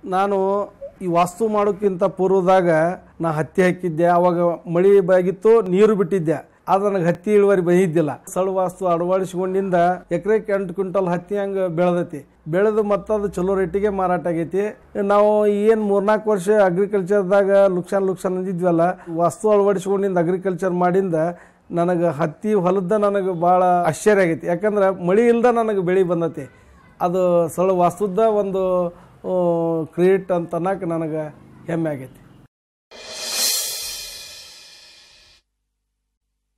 ನಾನು ಈ ವಾಸ್ತು ಮಾಡೋಕ್ಕಿಂತ ಪೂರ್ವದಾಗ ನಾ ಹತ್ತಿ ಹಾಕಿದ್ದೆ ಅವಾಗ ಮಳಿ ಬಾಗಿತ್ತು ನೀರು ಬಿಟ್ಟಿದ್ದೆ ಆದ್ರೆ ನನಗೆ ಹತ್ತಿ ಇಳುವರಿ ಬಂದಿದ್ದಿಲ್ಲ ಸಳ ವಾಸ್ತು ಅಳವಡಿಸ್ಕೊಂಡಿಂದ ಎಕರೆಕ್ಕೆ ಎಂಟು ಕ್ವಿಂಟಲ್ ಹತ್ತಿ ಹಂಗೆ ಬೆಳೆದೈತಿ ಬೆಳೆದು ಮತ್ತದು ಚಲೋ ರೇಟಿಗೆ ಮಾರಾಟ ಆಗೈತಿ ನಾವು ಏನು ಮೂರ್ನಾಲ್ಕು ವರ್ಷ ಅಗ್ರಿಕಲ್ಚರ್ದಾಗ ಲುಕ್ಸಾನ್ ಲುಕ್ಸಾನ್ ಅಂದಿದ್ವಲ್ಲ ವಾಸ್ತು ಅಳವಡಿಸ್ಕೊಂಡಿಂದ ಅಗ್ರಿಕಲ್ಚರ್ ಮಾಡಿಂದ ನನಗೆ ಹತ್ತಿ ಹೊಲದ ನನಗೆ ಭಾಳ ಆಶ್ಚರ್ಯ ಆಗೈತಿ ಯಾಕಂದ್ರೆ ಮಳಿ ಇಲ್ದ ನನಗೆ ಬೆಳೆ ಬಂದೈತಿ ಅದು ಸಳ ವಾಸ್ತುದ ಒಂದು ಕ್ರಿಯೇಟ್ ಅಂತ ಅನ್ನಕ್ಕೆ ನನಗೆ ಹೆಮ್ಮೆ ಆಗೈತಿ